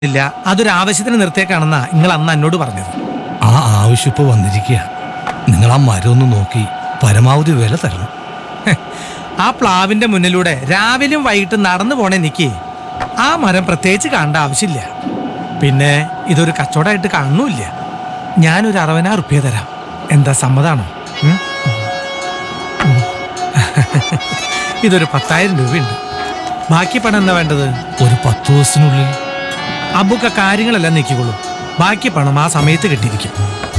ഇല്ല അതൊരു ആവശ്യത്തിന് നിർത്തിയേക്കാണെന്നാ നിങ്ങൾ അന്ന് എന്നോട് പറഞ്ഞത് ആ ആവശ്യം ഇപ്പോൾ വന്നിരിക്കുക നിങ്ങൾ ആ മരം ഒന്ന് നോക്കി പരമാവധി വില തരണം ഹെ, ആ പ്ലാവിന്റെ മുന്നിലൂടെ രാവിലെയും വൈകിട്ടും നടന്നു പോണ എനിക്ക് ആ മരം പ്രത്യേകിച്ച് കാണേണ്ട ആവശ്യമില്ല പിന്നെ ഇതൊരു കച്ചവടമായിട്ട് കാണുന്നുമില്ല ഞാനൊരു അറുപതിനായിരം റുപ്യ തരാം എന്താ സമ്മതാണോ ഉം? ഉം. ഇതൊരു പത്തായിരം രൂപയുണ്ട് ബാക്കി പണം എന്താ വേണ്ടത് ഒരു പത്ത് ദിവസത്തിനുള്ളിൽ അബുക്ക കാര്യങ്ങളെല്ലാം നീക്കിക്കോളൂ ബാക്കി പണം ആ സമയത്ത് കിട്ടിയിരിക്കും